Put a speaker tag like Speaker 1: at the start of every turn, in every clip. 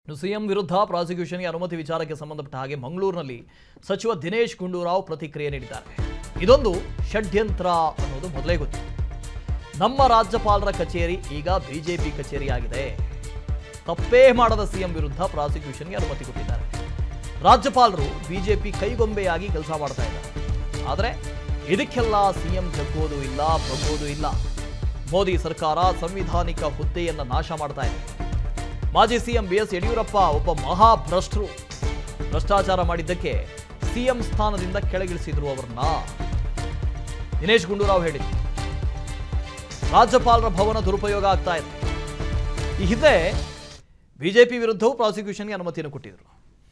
Speaker 1: ಇನ್ನು ಸಿಎಂ ವಿರುದ್ಧ ಪ್ರಾಸಿಕ್ಯೂಷನ್ಗೆ ಅನುಮತಿ ವಿಚಾರಕ್ಕೆ ಸಂಬಂಧಪಟ್ಟ ಹಾಗೆ ಮಂಗಳೂರಿನಲ್ಲಿ ಸಚಿವ ದಿನೇಶ್ ಗುಂಡೂರಾವ್ ಪ್ರತಿಕ್ರಿಯೆ ನೀಡಿದ್ದಾರೆ ಇದೊಂದು ಷಡ್ಯಂತ್ರ ಅನ್ನೋದು ಮೊದಲೇ ಗೊತ್ತು ನಮ್ಮ ರಾಜ್ಯಪಾಲರ ಕಚೇರಿ ಈಗ ಬಿಜೆಪಿ ಕಚೇರಿಯಾಗಿದೆ ತಪ್ಪೇ ಮಾಡದ ಸಿಎಂ ವಿರುದ್ಧ ಪ್ರಾಸಿಕ್ಯೂಷನ್ಗೆ ಅನುಮತಿ ಕೊಟ್ಟಿದ್ದಾರೆ ರಾಜ್ಯಪಾಲರು ಬಿಜೆಪಿ ಕೈಗೊಂಬೆಯಾಗಿ ಕೆಲಸ ಮಾಡ್ತಾ ಇದ್ದಾರೆ ಆದರೆ ಇದಕ್ಕೆಲ್ಲ ಸಿಎಂ ಜಗ್ಗೋದು ಇಲ್ಲ ಬಗ್ಗೋದು ಇಲ್ಲ ಮೋದಿ ಸರ್ಕಾರ ಸಂವಿಧಾನಿಕ ಹುದ್ದೆಯನ್ನ ನಾಶ ಮಾಡ್ತಾ ಇದೆ ಮಾಜಿ ಸಿಎಂ ಬಿ ಎಸ್ ಯಡಿಯೂರಪ್ಪ ಒಬ್ಬ ಮಹಾಭ್ರಷ್ಟರು ಭ್ರಷ್ಟಾಚಾರ ಮಾಡಿದ್ದಕ್ಕೆ ಸಿಎಂ ಸ್ಥಾನದಿಂದ ಕೆಳಗಿಳಿಸಿದ್ರು ಅವರನ್ನ ದಿನೇಶ್ ಗುಂಡೂರಾವ್ ಹೇಳಿದ್ರು ರಾಜ್ಯಪಾಲರ ಭವನ ದುರುಪಯೋಗ ಆಗ್ತಾ ಇದೆ ಈ ಹಿಂದೆ ಬಿಜೆಪಿ ವಿರುದ್ಧವೂ ಪ್ರಾಸಿಕ್ಯೂಷನ್ಗೆ ಅನುಮತಿಯನ್ನು ಕೊಟ್ಟಿದ್ರು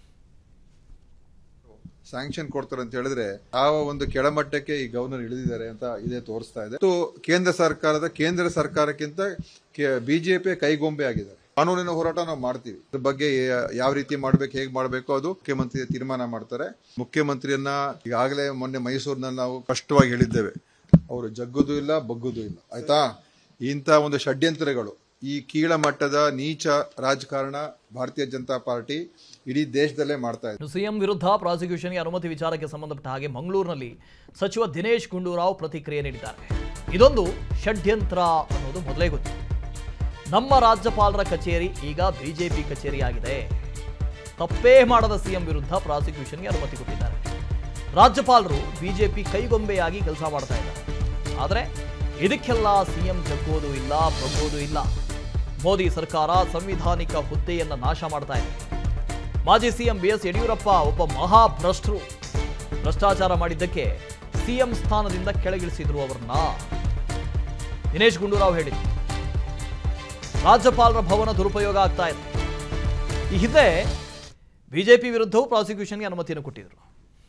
Speaker 2: ಸ್ಯಾಂಕ್ಷನ್ ಕೊಡ್ತಾರೆ ಅಂತ ಹೇಳಿದ್ರೆ ಯಾವ ಒಂದು ಕೆಳಮಟ್ಟಕ್ಕೆ ಈ ಗವರ್ನರ್ ಇಳಿದಿದ್ದಾರೆ ಅಂತ ಇದೇ ತೋರಿಸ್ತಾ ಇದೆ ಮತ್ತು ಕೇಂದ್ರ ಸರ್ಕಾರದ ಕೇಂದ್ರ ಸರ್ಕಾರಕ್ಕಿಂತ ಬಿಜೆಪಿ ಕೈಗೊಂಬೆ ಆಗಿದ್ದಾರೆ ಕಾನೂನಿನ ಹೋರಾಟ ನಾವು ಮಾಡ್ತೀವಿ ಇದ್ರ ಬಗ್ಗೆ ಯಾ- ಯಾವ ರೀತಿ ಮಾಡ್ಬೇಕು ಹೇಗೆ ಮಾಡಬೇಕು ಅದು ಮುಖ್ಯಮಂತ್ರಿ ತೀರ್ಮಾನ ಮಾಡ್ತಾರೆ ಮುಖ್ಯಮಂತ್ರಿಯನ್ನ ಈಗಾಗಲೇ ಮೊನ್ನೆ ಮೈಸೂರಿನಲ್ಲಿ ನಾವು ಸ್ಪಷ್ಟವಾಗಿ ಹೇಳಿದ್ದೇವೆ ಅವರು ಜಗ್ಗುದು ಇಲ್ಲ ಬಗ್ಗುದು ಇಲ್ಲ ಆಯ್ತಾ ಇಂಥ ಒಂದು ಷಡ್ಯಂತ್ರಗಳು ಈ ಕೀಳ ಮಟ್ಟದ ನೀಚ ರಾಜಕಾರಣ ಭಾರತೀಯ ಜನತಾ ಪಾರ್ಟಿ ಇಡೀ ದೇಶದಲ್ಲೇ ಮಾಡ್ತಾ ಇದೆ
Speaker 1: ಇನ್ನು ಸಿಎಂ ವಿರುದ್ಧ ಪ್ರಾಸಿಕ್ಯೂಷನ್ಗೆ ಅನುಮತಿ ವಿಚಾರಕ್ಕೆ ಸಂಬಂಧಪಟ್ಟ ಹಾಗೆ ಮಂಗಳೂರಿನಲ್ಲಿ ಸಚಿವ ದಿನೇಶ್ ಗುಂಡೂರಾವ್ ಪ್ರತಿಕ್ರಿಯೆ ನೀಡಿದ್ದಾರೆ ಇದೊಂದು ಷಡ್ಯಂತ್ರ ಅನ್ನೋದು ಮೊದಲೇ ಗೊತ್ತು ನಮ್ಮ ರಾಜ್ಯಪಾಲರ ಕಚೇರಿ ಈಗ ಬಿಜೆಪಿ ಕಚೇರಿಯಾಗಿದೆ ತಪ್ಪೇ ಮಾಡದ ಸಿಎಂ ವಿರುದ್ಧ ಪ್ರಾಸಿಕ್ಯೂಷನ್ಗೆ ಅನುಮತಿ ಕೊಟ್ಟಿದ್ದಾರೆ ರಾಜ್ಯಪಾಲರು ಬಿಜೆಪಿ ಕೈಗೊಂಬೆಯಾಗಿ ಕೆಲಸ ಮಾಡ್ತಾ ಇದ್ದಾರೆ ಆದರೆ ಇದಕ್ಕೆಲ್ಲ ಸಿಎಂ ಜಗ್ಗೋದು ಇಲ್ಲ ಬಗ್ಗೋದು ಇಲ್ಲ ಮೋದಿ ಸರ್ಕಾರ ಸಂವಿಧಾನಿಕ ಹುದ್ದೆಯನ್ನ ನಾಶ ಮಾಡ್ತಾ ಇದೆ ಮಾಜಿ ಸಿಎಂ ಬಿ ಎಸ್ ಯಡಿಯೂರಪ್ಪ ಒಬ್ಬ ಮಹಾಭ್ರಷ್ಟರು ಭ್ರಷ್ಟಾಚಾರ ಮಾಡಿದ್ದಕ್ಕೆ ಸಿಎಂ ಸ್ಥಾನದಿಂದ ಕೆಳಗಿಳಿಸಿದ್ರು ಅವರನ್ನ ದಿನೇಶ್ ಗುಂಡೂರಾವ್ ಹೇಳಿದ್ರು ರಾಜ್ಯಪಾಲರ ಭವನ ದುರುಪಯೋಗ ಆಗ್ತಾ ಇದೆ ಈ ಹಿಂದೆ ಬಿಜೆಪಿ ವಿರುದ್ಧವೂ ಪ್ರಾಸಿಕ್ಯೂಷನ್ಗೆ ಅನುಮತಿಯನ್ನು ಕೊಟ್ಟಿದ್ರು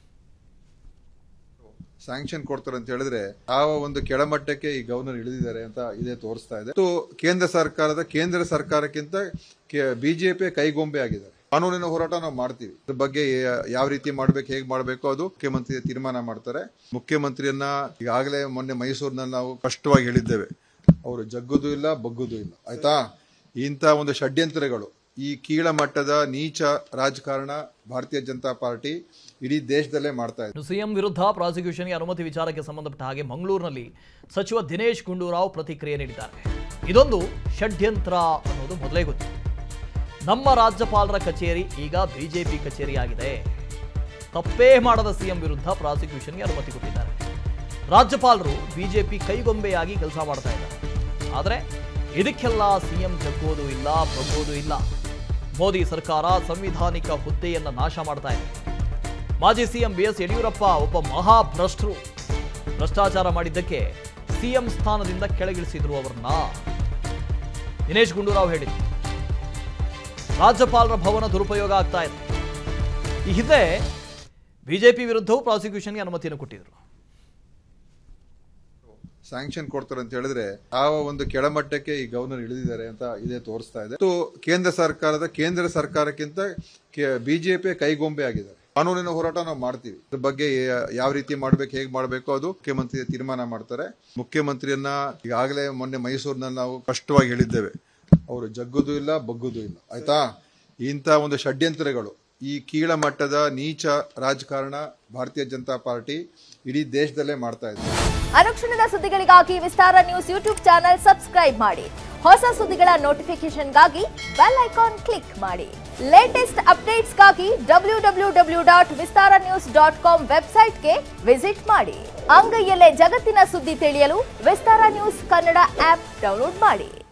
Speaker 2: ಸ್ಯಾಂಕ್ಷನ್ ಕೊಡ್ತಾರೆ ಅಂತ ಹೇಳಿದ್ರೆ ಯಾವ ಒಂದು ಕೆಳಮಟ್ಟಕ್ಕೆ ಈ ಗವರ್ನರ್ ಇಳಿದಿದ್ದಾರೆ ಅಂತ ಇದೇ ತೋರಿಸ್ತಾ ಇದೆ ಮತ್ತು ಕೇಂದ್ರ ಸರ್ಕಾರದ ಕೇಂದ್ರ ಸರ್ಕಾರಕ್ಕಿಂತ ಬಿಜೆಪಿ ಕೈಗೊಂಬೆ ಆಗಿದ್ದಾರೆ ಕಾನೂನಿನ ಹೋರಾಟ ನಾವು ಮಾಡ್ತೀವಿ ಇದ್ರ ಬಗ್ಗೆ ಯಾ- ಯಾವ ರೀತಿ ಮಾಡ್ಬೇಕು ಹೇಗೆ ಮಾಡಬೇಕು ಅದು ಮುಖ್ಯಮಂತ್ರಿ ತೀರ್ಮಾನ ಮಾಡ್ತಾರೆ ಮುಖ್ಯಮಂತ್ರಿಯನ್ನ ಈಗಾಗಲೇ ಮೊನ್ನೆ ಮೈಸೂರಿನಲ್ಲಿ ನಾವು ಸ್ಪಷ್ಟವಾಗಿ ಹೇಳಿದ್ದೇವೆ ಅವರು ಜಗ್ಗುದು ಇಲ್ಲ ಬಗ್ಗುದು ಇಲ್ಲ ಆಯ್ತಾ ಇಂಥ ಒಂದು ಷಡ್ಯಂತ್ರಗಳು ಈ ಕೀಳ ಮಟ್ಟದ ನೀಚ ರಾಜಕಾರಣ ಭಾರತೀಯ ಜನತಾ ಪಾರ್ಟಿ ಇಡೀ ದೇಶದಲ್ಲೇ ಮಾಡ್ತಾ ಇದೆ
Speaker 1: ಇನ್ನು ಸಿಎಂ ವಿರುದ್ಧ ಪ್ರಾಸಿಕ್ಯೂಷನ್ಗೆ ಅನುಮತಿ ವಿಚಾರಕ್ಕೆ ಸಂಬಂಧಪಟ್ಟ ಹಾಗೆ ಮಂಗಳೂರಿನಲ್ಲಿ ಸಚಿವ ದಿನೇಶ್ ಗುಂಡೂರಾವ್ ಪ್ರತಿಕ್ರಿಯೆ ನೀಡಿದ್ದಾರೆ ಇದೊಂದು ಷಡ್ಯಂತ್ರ ಅನ್ನೋದು ಮೊದಲೇ ಗೊತ್ತು ನಮ್ಮ ರಾಜ್ಯಪಾಲರ ಕಚೇರಿ ಈಗ ಬಿಜೆಪಿ ಕಚೇರಿಯಾಗಿದೆ ತಪ್ಪೇ ಮಾಡದ ಸಿಎಂ ವಿರುದ್ಧ ಪ್ರಾಸಿಕ್ಯೂಷನ್ಗೆ ಅನುಮತಿ ಕೊಟ್ಟಿದ್ದಾರೆ ರಾಜ್ಯಪಾಲರು ಬಿಜೆಪಿ ಕೈಗೊಂಬೆಯಾಗಿ ಕೆಲಸ ಮಾಡ್ತಾ ಇದ್ದಾರೆ ಆದರೆ ಇದಕ್ಕೆಲ್ಲ ಸಿಎಂ ಜಗ್ಗೋದು ಇಲ್ಲ ಬಗ್ಗೋದು ಇಲ್ಲ ಮೋದಿ ಸರ್ಕಾರ ಸಂವಿಧಾನಿಕ ಹುದ್ದೆಯನ್ನ ನಾಶ ಮಾಡ್ತಾ ಇದೆ ಮಾಜಿ ಸಿಎಂ ಬಿ ಎಸ್ ಯಡಿಯೂರಪ್ಪ ಒಬ್ಬ ಮಹಾಭ್ರಷ್ಟರು ಭ್ರಷ್ಟಾಚಾರ ಮಾಡಿದ್ದಕ್ಕೆ ಸಿಎಂ ಸ್ಥಾನದಿಂದ ಕೆಳಗಿಳಿಸಿದ್ರು ಅವರನ್ನ ದಿನೇಶ್ ಗುಂಡೂರಾವ್ ಹೇಳಿದ್ರು ರಾಜ್ಯಪಾಲರ ಭವನ ದುರುಪಯೋಗ ಆಗ್ತಾ ಇದೆ ಈ ಹಿಂದೆ ಬಿಜೆಪಿ ವಿರುದ್ಧವೂ ಪ್ರಾಸಿಕ್ಯೂಷನ್ಗೆ ಅನುಮತಿಯನ್ನು ಕೊಟ್ಟಿದ್ರು
Speaker 2: ಸ್ಯಾಂಕ್ಷನ್ ಕೊಡ್ತಾರೆ ಅಂತ ಹೇಳಿದ್ರೆ ಯಾವ ಒಂದು ಕೆಳಮಟ್ಟಕ್ಕೆ ಈ ಗವರ್ನರ್ ಇಳಿದಿದ್ದಾರೆ ಅಂತ ಇದೇ ತೋರಿಸ್ತಾ ಇದೆ ಮತ್ತು ಕೇಂದ್ರ ಸರ್ಕಾರದ ಕೇಂದ್ರ ಸರ್ಕಾರಕ್ಕಿಂತ ಬಿಜೆಪಿ ಕೈಗೊಂಬೆ ಆಗಿದ್ದಾರೆ ಕಾನೂನಿನ ಹೋರಾಟ ನಾವು ಮಾಡ್ತೀವಿ ಇದ್ರ ಬಗ್ಗೆ ಯಾ- ಯಾವ ರೀತಿ ಮಾಡ್ಬೇಕು ಹೇಗೆ ಮಾಡಬೇಕು ಅದು ಮುಖ್ಯಮಂತ್ರಿ ತೀರ್ಮಾನ ಮಾಡ್ತಾರೆ ಮುಖ್ಯಮಂತ್ರಿಯನ್ನ ಈಗಾಗಲೇ ಮೊನ್ನೆ ಮೈಸೂರಿನಲ್ಲಿ ನಾವು ಸ್ಪಷ್ಟವಾಗಿ ಹೇಳಿದ್ದೇವೆ ಅವರು ಜಗ್ಗುದು ಇಲ್ಲ ಬಗ್ಗುದು ಇಲ್ಲ ಆಯ್ತಾ ಇಂಥ ಒಂದು ಷಡ್ಯಂತ್ರಗಳು ಈ ಕೀಳ ಮಟ್ಟದ ನೀಚ ರಾಜಕಾರಣ ಭಾರತೀಯ ಜನತಾ ಪಾರ್ಟಿ ಇಡೀ ದೇಶದಲ್ಲೇ ಮಾಡ್ತಾ ಇದೆ
Speaker 3: ಅನುಕ್ಷಣದ ಸುದ್ದಿಗಳಿಗಾಗಿ Vistara news YouTube channel subscribe ಮಾಡಿ ಹೊಸ ಸುದ್ದಿಗಳ ನೋಟಿಫಿಕೇಶನ್ಗಾಗಿ ಬೆಲ್ ಐಕಾನ್ ಕ್ಲಿಕ್ ಮಾಡಿ ಲೇಟೆಸ್ಟ್ ಅಪ್ಡೇಟ್ಸ್ಗಾಗಿ W W W dot Vistara news dot com ವೆಬ್ಸೈಟ್ಗೆ ವಿಸಿಟ್ ಮಾಡಿ ಅಂಗೈಯಲ್ಲೇ ಜಗತ್ತಿನ ಸುದ್ದಿ ತಿಳಿಯಲು Vistara news Kannada app download ಮಾಡಿ